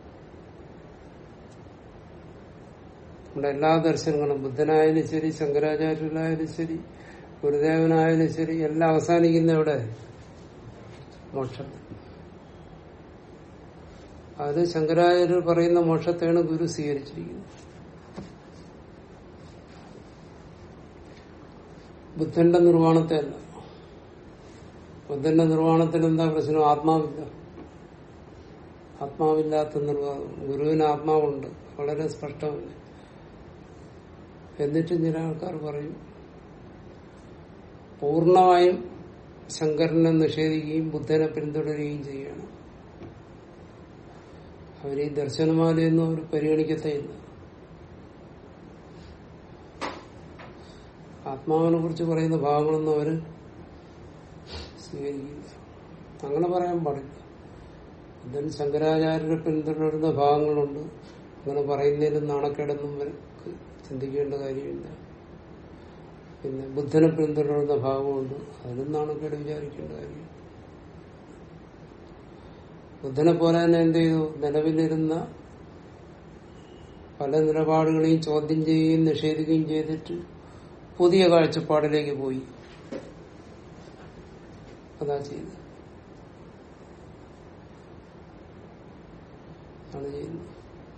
നമ്മുടെ എല്ലാ ദർശനങ്ങളും ബുദ്ധനായാലും ശരി ശങ്കരാചാര്യനായാലും ശരി ഗുരുദേവനായാലും ശരി എല്ലാം അവസാനിക്കുന്ന എവിടെ മോക്ഷത്തിൽ അത് ശങ്കരാചാര്യർ പറയുന്ന മോക്ഷത്തെയാണ് ഗുരു സ്വീകരിച്ചിരിക്കുന്നത് ബുദ്ധന്റെ നിർവ്വാണത്തെ അല്ല ബുദ്ധന്റെ നിർവ്വാണത്തിൽ എന്താ പ്രശ്നം ആത്മാവില്ല ആത്മാവില്ലാത്ത നിർവ്വാണം ഗുരുവിന് ആത്മാവുണ്ട് വളരെ സ്പഷ്ടമല്ല എന്നിട്ടും ചില ആൾക്കാർ പറയും പൂർണമായും ശങ്കരനെ നിഷേധിക്കുകയും ബുദ്ധനെ പിന്തുടരുകയും ചെയ്യുകയാണ് അവർ ഈ ദർശനമാലയൊന്നും അവർ പരിഗണിക്കത്തേയില്ല ആത്മാവിനെ കുറിച്ച് പറയുന്ന ഭാഗങ്ങളൊന്നും അവര് സ്വീകരിക്കില്ല അങ്ങനെ പറയാൻ പാടില്ല ബുദ്ധൻ ശങ്കരാചാര്യരെ പിന്തുടരുന്ന ഭാഗങ്ങളുണ്ട് അങ്ങനെ പറയുന്നതിലും നാണക്കേടൊന്നും ഇവർക്ക് ചിന്തിക്കേണ്ട കാര്യമില്ല പിന്നെ ബുദ്ധനെ പിന്തുടരുന്ന ഭാഗമുണ്ട് അതിലും നാണക്കേട് വിചാരിക്കേണ്ട കാര്യമില്ല ബുദ്ധനെ പോലെ തന്നെ എന്ത് ചെയ്തു നിലവിലിരുന്ന പല നിലപാടുകളെയും ചോദ്യം ചെയ്യുകയും നിഷേധിക്കുകയും ചെയ്തിട്ട് പുതിയ കാഴ്ചപ്പാടിലേക്ക് പോയി അതാ ചെയ്തത് ആണ് ചെയ്യുന്നത്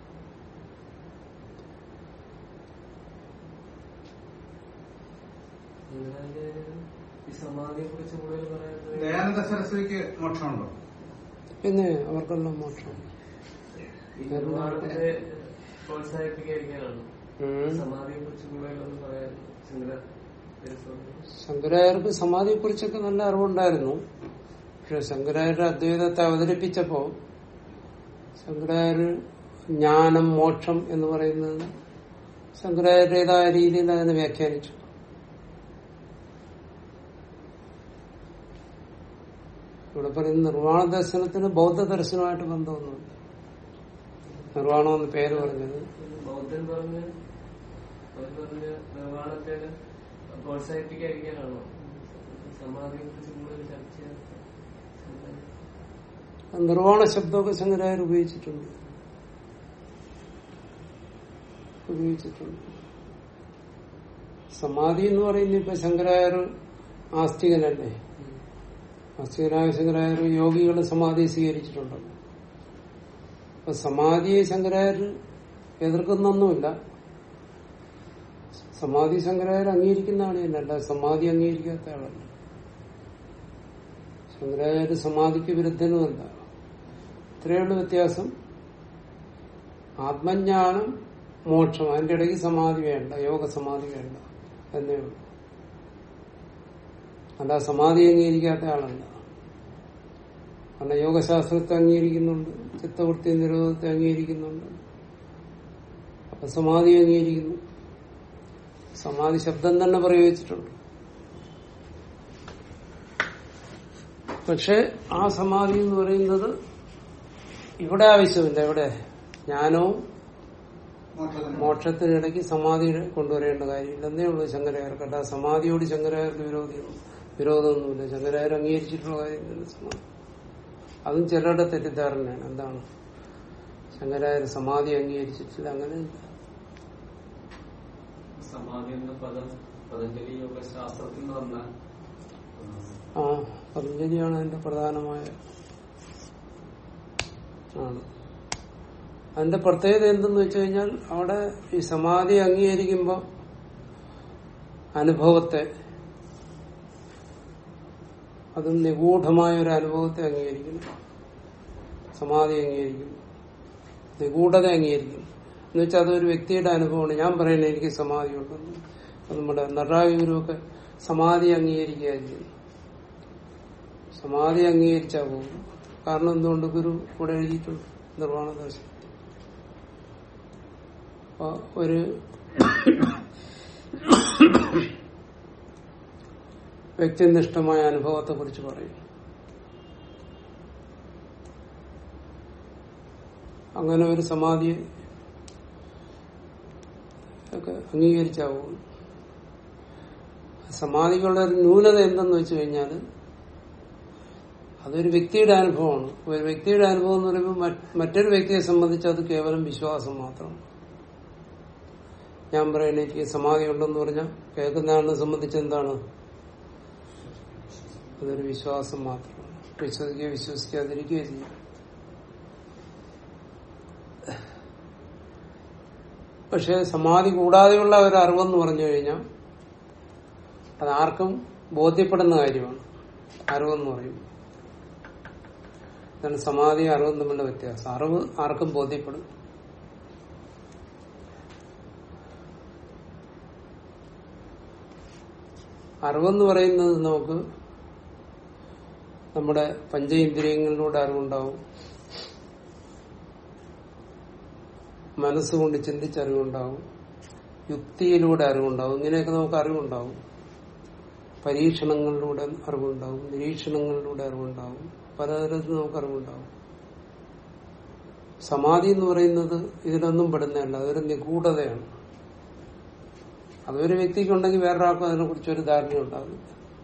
ശങ്കരാചാര്യര് ഈ സമാധിയെ കുറിച്ച് കൂടുതൽ പറയുന്നത് ദയാനന്ദ സരസ്വതിക്ക് മോക്ഷമുണ്ടോ പിന്നെ അവർക്കെല്ലാം മോക്ഷം ഈ നിർമ്മാണത്തെ പ്രോത്സാഹിപ്പിക്കാതിരിക്കാനാണ് ഉം. സമാധിയെ കുറിച്ച് കൂടുതലൊന്നും പറയാൻ ശങ്കര ദേവസ്വാമി ശങ്കരായർക്ക് സമാധിയെ കുറിച്ചൊക്കെ നല്ല അറിവുണ്ടായിരുന്നു പക്ഷെ ശങ്കരായരുടെ അദ്വൈതത്തെ അവതരിപ്പിച്ചപ്പോ ശങ്കരായർ ജ്ഞാനം മോക്ഷം എന്ന് പറയുന്നത് ശങ്കരായരുടേതായ രീതിയിൽ അതിനെ വ്യാഖ്യാനിച്ചു ഇവിടെ പറയുന്ന നിർവ്വാണ ദർശനത്തിന് ബൗദ്ധ ദർശനമായിട്ട് ബന്ധമൊന്നുമില്ല നിർവ്വാണം എന്ന് പേര് പറഞ്ഞത് ബൗദ്ധൻ പറഞ്ഞ് അവർ പറഞ്ഞ് നിർമ്മാണത്തെ പ്രോത്സാഹിപ്പിക്കാതിരിക്കാനാണോ സമാധിയെ കുറിച്ച് കൂടുതൽ ചർച്ച ചെയ്യാത്ത ശങ്കരാചാര്യ? നിർവ്വാണ ശബ്ദമൊക്കെ ശങ്കരായർ ഉപയോഗിച്ചിട്ടുണ്ട് ഉപയോഗിച്ചിട്ടുണ്ട് സമാധി എന്ന് പറയുന്നത് ഇപ്പൊ ശങ്കരായർ ആസ്തികനല്ലേ ആസ്തികനായ ശങ്കരായർ യോഗികൾ സമാധി സ്വീകരിച്ചിട്ടുണ്ടല്ലോ അപ്പൊ സമാധിയെ ശങ്കരായർ എതിർക്കുന്നൊന്നുമില്ല സമാധി ശങ്കരായർ അംഗീകരിക്കുന്നതാണ് അല്ല സമാധി അംഗീകരിക്കാത്ത ആളല്ല ശങ്കരാചാര്യ സമാധിക്ക് വിരുദ്ധനുമല്ല ഇത്രയുള്ള വ്യത്യാസം ആത്മജ്ഞാനം മോക്ഷം അതിന്റെ ഇടയ്ക്ക് സമാധി വേണ്ട യോഗ സമാധി വേണ്ട എന്നേ ഉള്ളൂ അല്ല സമാധി അംഗീകരിക്കാത്ത ആളല്ല കാരണം യോഗശാസ്ത്രത്തെ അംഗീകരിക്കുന്നുണ്ട് ചിത്തവൃത്തി നിരോധത്തെ അംഗീകരിക്കുന്നുണ്ട് അപ്പൊ സമാധി അംഗീകരിക്കുന്നു സമാധി ശബ്ദം തന്നെ പ്രയോഗിച്ചിട്ടുണ്ട് പക്ഷെ ആ സമാധി എന്ന് പറയുന്നത് ഇവിടെ ആവശ്യമില്ല ഇവിടെ ജ്ഞാനവും മോക്ഷത്തിന് മോക്ഷത്തിനിടയ്ക്ക് സമാധി കൊണ്ടുവരേണ്ട കാര്യമില്ല എന്നേ ഉള്ളൂ ശങ്കരായർക്ക് അല്ല സമാധിയോട് ശങ്കരായർക്ക് വിരോധിയൊന്നും വിരോധമൊന്നുമില്ല ശങ്കരായർ അംഗീകരിച്ചിട്ടുള്ള കാര്യം തന്നെ സമാധി അതും ചിലരുടെ തെറ്റിദ്ധാരണയാണ് എന്താണ് ശങ്കരായർ സമാധി അംഗീകരിച്ചിട്ടില്ല അങ്ങനെ സമാധി എന്ന പദം പതഞ്ജലി യോഗ ശാസ്ത്രത്തിൽ നിന്ന് വന്ന ആ പതഞ്ജലിയാണ് അതിന്റെ പ്രധാനമായ ആണ് അതിന്റെ പ്രത്യേകത എന്തെന്ന് വെച്ച് കഴിഞ്ഞാൽ അവിടെ ഈ സമാധി അംഗീകരിക്കുമ്പോൾ അനുഭവത്തെ അത് നിഗൂഢമായ ഒരു അനുഭവത്തെ അംഗീകരിക്കുന്നു സമാധി അംഗീകരിക്കുന്നു നിഗൂഢത അംഗീകരിക്കുന്നു എന്ന് വെച്ചാൽ അതൊരു വ്യക്തിയുടെ അനുഭവമാണ് ഞാൻ പറയുന്നത് എനിക്ക് സമാധി ഉണ്ടെന്ന് അത് നമ്മുടെ നടരാജഗുരുവൊക്കെ സമാധി അംഗീകരിക്കുകയായിരുന്നു സമാധി അംഗീകരിച്ചാ പോകും കാരണം എന്തുകൊണ്ട് ഗുരു കൂടെ എഴുതിയിട്ടുണ്ട് നിർവ്വാണ ദർശനം അപ്പൊ ഒരു വ്യക്തിനിഷ്ഠമായ അനുഭവത്തെ കുറിച്ച് പറയും അങ്ങനെ ഒരു സമാധി ഒക്കെ അംഗീകരിച്ചാവും സമാധികളുടെ ഒരു ന്യൂനത എന്തെന്ന് വെച്ച് കഴിഞ്ഞാൽ അതൊരു വ്യക്തിയുടെ അനുഭവമാണ് ഒരു വ്യക്തിയുടെ അനുഭവം എന്ന് പറയുമ്പോൾ മറ്റ് മറ്റൊരു വ്യക്തിയെ സംബന്ധിച്ച് അത് കേവലം വിശ്വാസം മാത്രമാണ് ഞാൻ പറയുന്നത് എനിക്ക് സമാധി ഉണ്ടെന്ന് പറഞ്ഞാൽ കേൾക്കുന്ന ആളിനെ സംബന്ധിച്ച് എന്താണ് അതൊരു വിശ്വാസം മാത്രമാണ് വിശ്വസിക്കുക വിശ്വസിക്കാതിരിക്കുകയോ ചെയ്യും പക്ഷെ സമാധി കൂടാതെയുള്ള ഒരു അറിവെന്ന് പറഞ്ഞു കഴിഞ്ഞാൽ അത് ആർക്കും ബോധ്യപ്പെടുന്ന കാര്യമാണ് അറിവെന്ന് പറയും ഇതാണ് സമാധി അറിവും തമ്മിലുള്ള വ്യത്യാസം അറിവ് ആർക്കും ബോധ്യപ്പെടും അറിവെന്ന് പറയുന്നത് നമുക്ക് നമ്മുടെ പഞ്ചേന്ദ്രിയങ്ങളിലൂടെ അറിവുണ്ടാവും മനസ്സുകൊണ്ട് ചിന്തിച്ച് അറിവുണ്ടാവും യുക്തിയിലൂടെ അറിവുണ്ടാവും ഇങ്ങനെയൊക്കെ നമുക്ക് അറിവുണ്ടാവും പരീക്ഷണങ്ങളിലൂടെ അറിവുണ്ടാവും നിരീക്ഷണങ്ങളിലൂടെ അറിവുണ്ടാവും പലതരത്തിൽ നമുക്ക് അറിവുണ്ടാവും സമാധി എന്ന് പറയുന്നത് ഇതിലൊന്നും പെടുന്നതല്ല അതൊരു നിഗൂഢതയാണ് അതൊരു വ്യക്തിക്കുണ്ടെങ്കിൽ വേറൊരാൾക്കും അതിനെ കുറിച്ച് ഒരു ധാരണ ഉണ്ടാവില്ല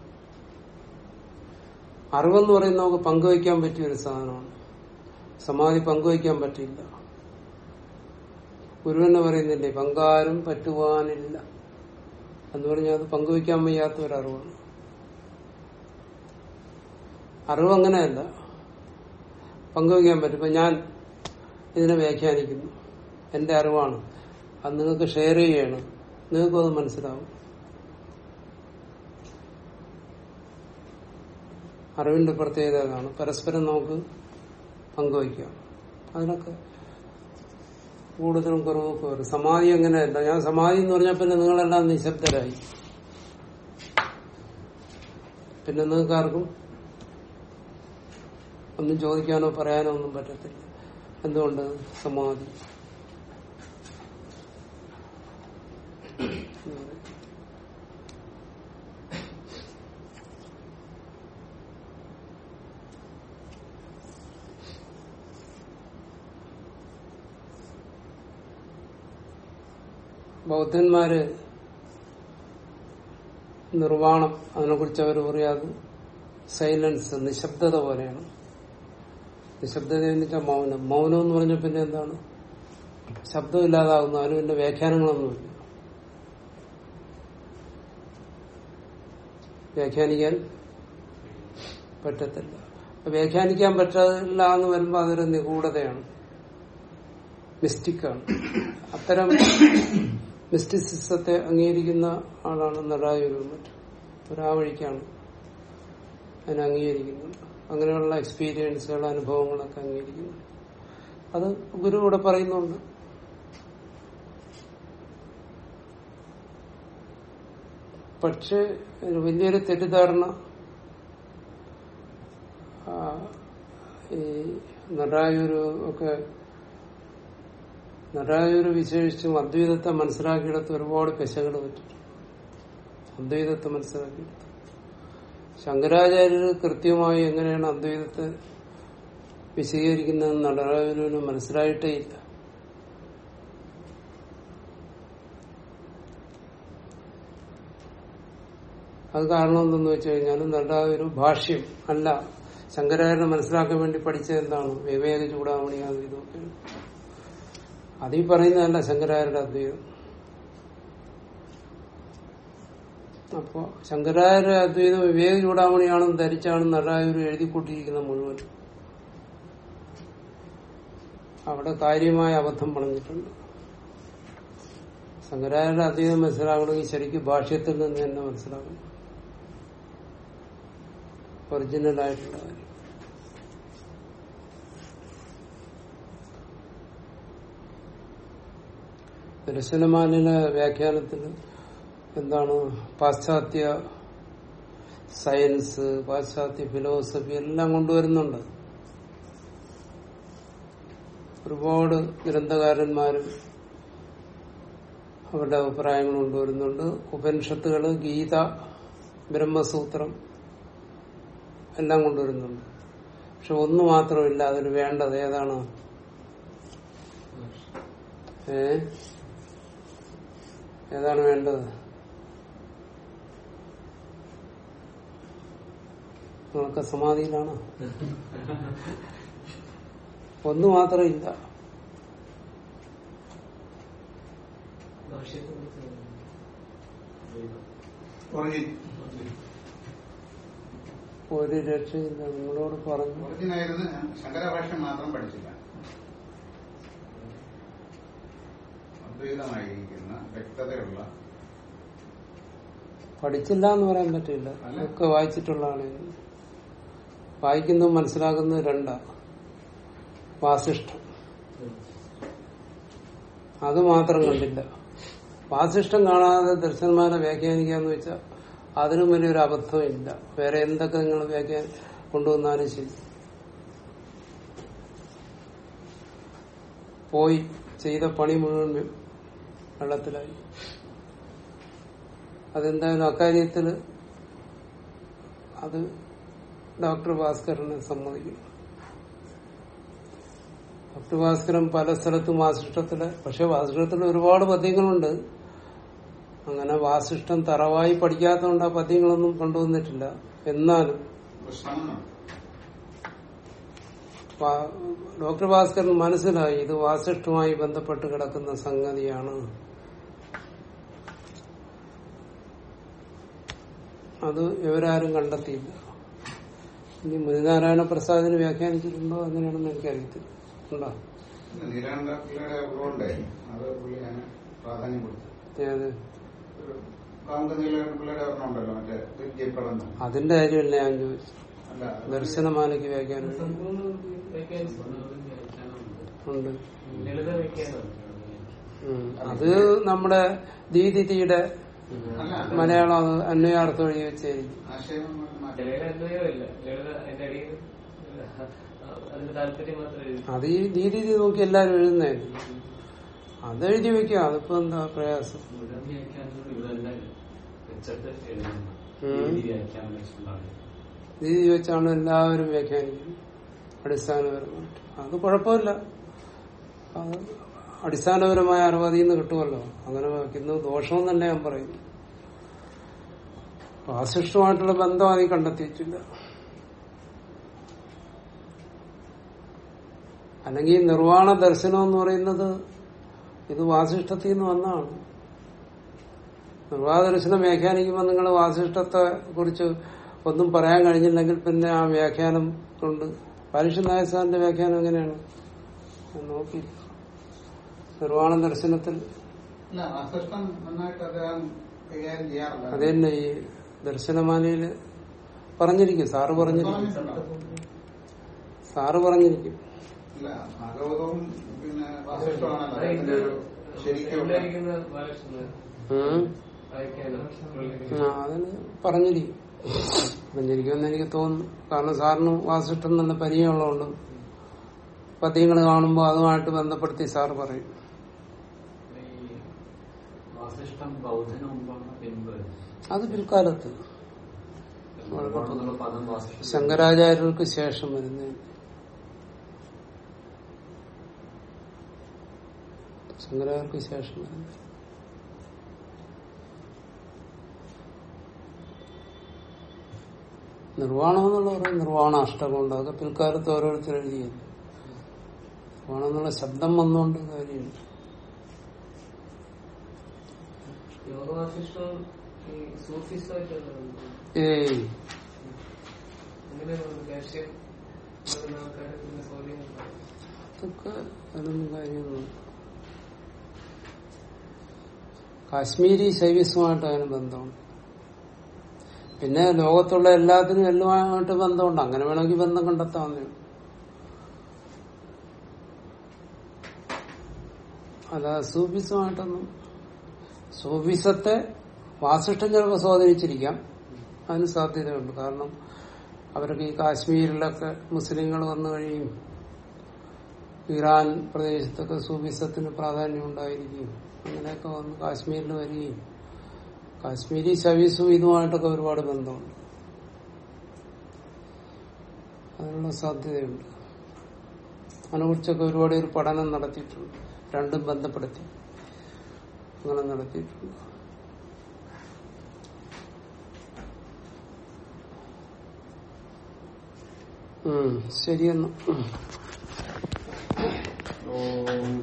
അറിവെന്ന് പറയുന്നത് നമുക്ക് പങ്കുവയ്ക്കാൻ പറ്റിയ ഒരു സാധനമാണ് സമാധി പങ്കുവയ്ക്കാൻ പറ്റില്ല ഗുരുവെന്ന് പറയുന്നില്ലേ പങ്കാരും പറ്റുവാനില്ല എന്ന് പറഞ്ഞാൽ അത് പങ്കുവയ്ക്കാൻ വയ്യാത്ത ഒരു അറിവാണ് അറിവ് അങ്ങനെയല്ല പങ്കുവയ്ക്കാൻ പറ്റും ഇപ്പൊ ഞാൻ ഇതിനെ വ്യാഖ്യാനിക്കുന്നു എന്റെ അറിവാണ് അത് നിങ്ങൾക്ക് ഷെയർ ചെയ്യാണ് നിങ്ങൾക്കും അത് മനസ്സിലാവും അറിവിന്റെ പ്രത്യേകത അതാണ് പരസ്പരം നമുക്ക് പങ്കുവയ്ക്കാം അതിനൊക്കെ കൂടുതലും കുറവൊക്കെ വരും സമാധി അങ്ങനെയല്ല ഞാൻ സമാധി എന്ന് പറഞ്ഞാൽ പിന്നെ നിങ്ങളെല്ലാം നിശബ്ദരായി പിന്നെ നിങ്ങൾക്ക് ആർക്കും ഒന്നും ചോദിക്കാനോ പറയാനോ ഒന്നും പറ്റത്തില്ല എന്തുകൊണ്ട് സമാധി ബൗദ്ധന്മാര് നിർവാണം അതിനെക്കുറിച്ച് അവർ പറയാത് സൈലൻസ് നിശബ്ദത പോലെയാണ് നിശബ്ദത എന്ന് വെച്ചാൽ മൗനം മൗനം എന്ന് പറഞ്ഞ പിന്നെ എന്താണ് ശബ്ദമില്ലാതാകുന്നു അതിന് പിന്നെ വ്യാഖ്യാനങ്ങളൊന്നുമില്ല വ്യാഖ്യാനിക്കാൻ പറ്റത്തില്ല അപ്പൊ വ്യാഖ്യാനിക്കാൻ പറ്റില്ല എന്ന് വരുമ്പോൾ അതൊരു നിഗൂഢതയാണ് മിസ്റ്റിക്കാണ് അത്തരം മിസ്റ്റിസിസത്തെ അംഗീകരിക്കുന്ന ആളാണ് നടായൂരും മറ്റും ഒരാ വഴിക്കാണ് അതിനെ അംഗീകരിക്കുന്നത് അങ്ങനെയുള്ള എക്സ്പീരിയൻസുകൾ അനുഭവങ്ങളൊക്കെ അംഗീകരിക്കുന്നു അത് ഗുരു ഇവിടെ പറയുന്നുണ്ട് പക്ഷെ ഒരു വലിയൊരു തെറ്റിദ്ധാരണ ആ, ഈ നടായൂര് ഒക്കെ നടായൂര് വിശേഷിച്ചും അദ്വൈതത്തെ മനസ്സിലാക്കിയെടുത്ത് ഒരുപാട് പെശകൾ പറ്റിയിട്ടുണ്ട് അദ്വൈതത്തെ മനസ്സിലാക്കിയെടുത്ത് ശങ്കരാചാര്യർ കൃത്യമായി എങ്ങനെയാണ് അദ്വൈതത്തെ വിശദീകരിക്കുന്നതെന്ന് നടരാജുവിന് മനസ്സിലായിട്ടേ ഇല്ല അത് കാരണം എന്തെന്ന് വെച്ച് കഴിഞ്ഞാൽ നടരാജൊരു ഭാഷ്യം അല്ല ശങ്കരാചാര്യനെ മനസ്സിലാക്കാൻ വേണ്ടി പഠിച്ചത് എന്താണ് വിവേക ചൂടാമണി അത് ഇതൊക്കെയാണ് അതീ പറയുന്നതല്ല ശങ്കരാചാര്യരുടെ അദ്വൈതം അപ്പോ ശങ്കരാചാര്യ അദ്വൈതം വിവേക ചൂടാമണിയാണെന്ന് ധരിച്ചാണ് നടരാജൂർ എഴുതി കൂട്ടിയിരിക്കുന്നത് മുഴുവൻ അവിടെ കാര്യമായ അബദ്ധം പറഞ്ഞിട്ടുണ്ട് ശങ്കരാചാര്യ അദ്വൈതം മനസ്സിലാക്കണമെങ്കിൽ ശരിക്കും ഭാഷ്യത്തിൽ നിന്ന് തന്നെ മനസ്സിലാക്കണം ഒറിജിനൽ ആയിട്ടുള്ള കാര്യം ദർശനമാലിന്റെ വ്യാഖ്യാനത്തിൽ എന്താണ് പാശ്ചാത്യ സയൻസ് പാശ്ചാത്യ ഫിലോസഫി എല്ലാം കൊണ്ടുവരുന്നുണ്ട് ഒരുപാട് ഗ്രന്ഥകാരന്മാരും അവരുടെ അഭിപ്രായങ്ങൾ കൊണ്ടുവരുന്നുണ്ട് ഉപനിഷത്തുകള് ഗീത ബ്രഹ്മസൂത്രം എല്ലാം കൊണ്ടുവരുന്നുണ്ട് പക്ഷെ ഒന്ന് മാത്രമില്ല അതിൽ വേണ്ടത് ഏതാണ് ഏ ഏതാണ് വേണ്ടത് നിങ്ങളൊക്കെ സമാധിയിലാണ് ഒന്ന് മാത്രമില്ല ഒറിജിൻ ഒരു രക്ഷയില്ല നിങ്ങളോട് പറഞ്ഞു ഒറിജിനായിരുന്നു ഞാൻ ശങ്കരഭാഷ്യം മാത്രം പഠിച്ചില്ല അദ്വൈതമായിരിക്കുന്ന വ്യക്തതയുള്ള പഠിച്ചില്ല എന്ന് പറയാൻ പറ്റില്ല അല്ല. ഒക്കെ വായിച്ചിട്ടുള്ള ആളുകൾ വായിക്കുന്നതും മനസ്സിലാക്കുന്നത് രണ്ടാ വാസിഷ്ഠം അത് മാത്രം കണ്ടില്ല വാസിഷ്ഠം കാണാതെ ദർശനമാല വ്യാഖ്യാനിക്കാന്ന് വെച്ചാൽ അതിനും വലിയൊരു അബദ്ധമില്ല വേറെ എന്തൊക്കെ നിങ്ങൾ വ്യാഖ്യാനം കൊണ്ടുവന്നാലും ശരി പോയി ചെയ്ത പണി മുഴുവൻ വെ- വെള്ളത്തിലായി അതെന്തായാലും അക്കാര്യത്തില് അത് ഡോക്ടർ ഭാസ്കരനെ സമ്മതിക്കും ഡോക്ടർ ഭാസ്കരൻ പല സ്ഥലത്തും വാസിഷ്ടത്തില് പക്ഷെ വാസിഷ്ടത്തിൽ ഒരുപാട് പദ്യങ്ങളുണ്ട് അങ്ങനെ വാസിഷ്ടം തറവായി പഠിക്കാത്തതുകൊണ്ട് ആ പദ്യങ്ങളൊന്നും കൊണ്ടുവന്നിട്ടില്ല എന്നാലും ശ്രമം നടത്തും വാ- ഡോക്ടർ ഭാസ്കരൻ മനസ്സിലായി ഇത് വാസിഷ്ഠവുമായി ബന്ധപ്പെട്ട് കിടക്കുന്ന സംഗതിയാണ് അത് ഇവരാരും കണ്ടെത്തിയില്ല ഇനി മുനിനാരായണ പ്രസാദിന് വ്യാഖ്യാനിച്ചിട്ടുണ്ടോ അങ്ങനെയാണെന്ന് എനിക്കറിയത്തില്ല ഉണ്ടോ പിന്നെ നീരാനന്ദ പിള്ളയുടെ ഉള്ളതുകൊണ്ട് അത് പുള്ളി അതിന് പ്രാധാന്യം കൊടുത്തു ഏത് കാമുക നീലകണ്ഠ പിള്ളയുടെ ഒരെണ്ണം ഉണ്ടല്ലോ മറ്റേ വിദ്യപ്രബന്ധം അതിന്റെ കാര്യമല്ല ഞാൻ ചോദിച്ചു അല്ല അത് ദർശനമാലയ്ക്ക് വ്യാഖ്യാനം ഉണ്ട് ലളിത വ്യാഖ്യാനം ഉം. അത് നമ്മുടെ ദീദിതിയുടെ അല്ല മലയാളം അത് അന്വയാർത്ഥം എഴുതി വെച്ചായിരിക്കും ആശയം മാറ്റി ലളിത അന്വയമില്ല ലളിത അതിന്റെ അടിയിൽ അതിന്റെ താല്പര്യം മാത്രമേ എഴുതി. അത് ഈ ദീദിതി നോക്കി എല്ലാരും എഴുതുന്നതായിരുന്നു അത് എഴുതി വെക്കുക അതിപ്പോ എന്താ പ്രയാസം മുഴുവൻ വ്യാഖ്യാനത്തോട് ഇവരെല്ലാം വെച്ചിട്ട് എഴുതുന്നു ഉം. ഈ വ്യാഖ്യാനം വെച്ചിട്ടുണ്ടാവില്ല ദീദി വെച്ചാണ് എല്ലാവരും വ്യാഖ്യാനിക്കുന്നത് അടിസ്ഥാനപരമായിട്ട് അത് കുഴപ്പമില്ല അത് അടിസ്ഥാനപരമായ അറിവ് അതിൽ നിന്ന് കിട്ടുമല്ലോ അങ്ങനെ വയ്ക്കുന്നത് ദോഷമെന്ന് തന്നെ ഞാൻ പറയുന്നു വാസിഷ്ഠമായിട്ടുള്ള ബന്ധം അതിൽ കണ്ടെത്തിയിട്ടില്ല അല്ലെങ്കിൽ നിർവ്വാണ ദർശനം എന്ന് പറയുന്നത് ഇത് വാസിഷ്ഠത്തിൽ നിന്ന് വന്നതാണ് നിർവാഹ ദർശനം വ്യാഖ്യാനിക്കുമ്പോൾ നിങ്ങൾ വാസിഷ്ഠത്തെ കുറിച്ച് ഒന്നും പറയാൻ കഴിഞ്ഞില്ലെങ്കിൽ പിന്നെ ആ വ്യാഖ്യാനം കൊണ്ട് പരീക്ഷ നായർ സാറിന്റെ വ്യാഖ്യാനം എങ്ങനെയാണ് ഞാൻ നോക്കി നിർവാണ ദർശനത്തിൽ അല്ല വാസ്തവം നന്നായിട്ട് അദ്ദേഹം കൈകാര്യം ചെയ്യാറുണ്ട് അത് തന്നെ ഈ ദർശനമാലയില് പറഞ്ഞിരിക്കും സാറ് പറഞ്ഞിരിക്കും പറഞ്ഞിട്ടുണ്ടോ? സാറ് പറഞ്ഞിരിക്കും ഇല്ല ഭാഗവതവും പിന്നെ വാസിഷ്ടമാണല്ലോ അത് അദ്ദേഹത്തിന്റെ ഇത് ഒരു ശരിക്കും എവിടെയിരിക്കുന്ന ബാലകൃഷ്ണൻ ഉം. വായിക്കാനോ ആ അതിന് പറഞ്ഞിരിക്കും പറഞ്ഞിരിക്കുമെന്ന് എനിക്ക് തോന്നുന്നു കാരണം സാറിന് വാസിഷ്ടം നല്ല പരിചയമുള്ളതുകൊണ്ട് പദ്യങ്ങൾ കാണുമ്പോൾ അതുമായിട്ട് ബന്ധപ്പെടുത്തി സാറ് പറയും ഈ വാസിഷ്ടം ബൗദ്ധന് മുമ്പാണ് പിൻപ് അത് പിൽക്കാലത്ത് എന്നുള്ള പദം വാസിഷ്ടം ശങ്കരാചാര്യർക്ക് ശേഷം വരുന്ന ശങ്കരാചാര്യർക്ക് ശേഷം വരുന്ന നിർവ്വാണം എന്നുള്ള പറയും നിർവ്വാണ അഷ്ടകം ഉണ്ട് അതൊക്കെ പിൽക്കാലത്ത് ഓരോരുത്തർ എഴുതിയത് നിർവ്വാണം എന്നുള്ള ശബ്ദം വന്നുകൊണ്ട് കാര്യമില്ല യോഗവാസിഷ്ടം ഈ സൂഫിസമായിട്ടാണ് ഏയ് അങ്ങനെ കാർഷ്യം ആൾക്കാരെ പിന്നെ സ്വാധീനം അതൊക്കെ അതിനൊന്നും കാര്യമൊന്നും കാശ്മീരി ശൈവിസമായിട്ട് അതിന് ബന്ധമുണ്ട് പിന്നെ ലോകത്തുള്ള എല്ലാത്തിനും എല്ലാമായിട്ട് ബന്ധമുണ്ട് അങ്ങനെ വേണമെങ്കിൽ ബന്ധം കണ്ടെത്താവുന്നേ ഉള്ളൂ. അല്ല സൂഫിസമായിട്ടൊന്നും സൂഫിസത്തെ വാസിഷ്ടം ചിലപ്പോൾ സ്വാധീനിച്ചിരിക്കാം അതിന് സാധ്യതയുണ്ട് കാരണം അവർക്ക് ഈ കാശ്മീരിലൊക്കെ മുസ്ലിങ്ങൾ വന്നു കഴിയും ഇറാൻ പ്രദേശത്തൊക്കെ സൂഫിസത്തിന് പ്രാധാന്യം ഉണ്ടായിരിക്കും അങ്ങനെയൊക്കെ വന്ന് കാശ്മീരിൽ വരികയും കാശ്മീരി സർവീസും ഇതുമായിട്ടൊക്കെ ഒരുപാട് ബന്ധമുണ്ട് അതിനുള്ള സാധ്യതയുണ്ട് അതിനെക്കുറിച്ചൊക്കെ ഒരുപാട് ഒരു പഠനം നടത്തിയിട്ടുണ്ട് രണ്ടും ബന്ധപ്പെടുത്തി അങ്ങനെ നടത്തിയിട്ടുണ്ട് ഉം ശരിയെന്നു ഓം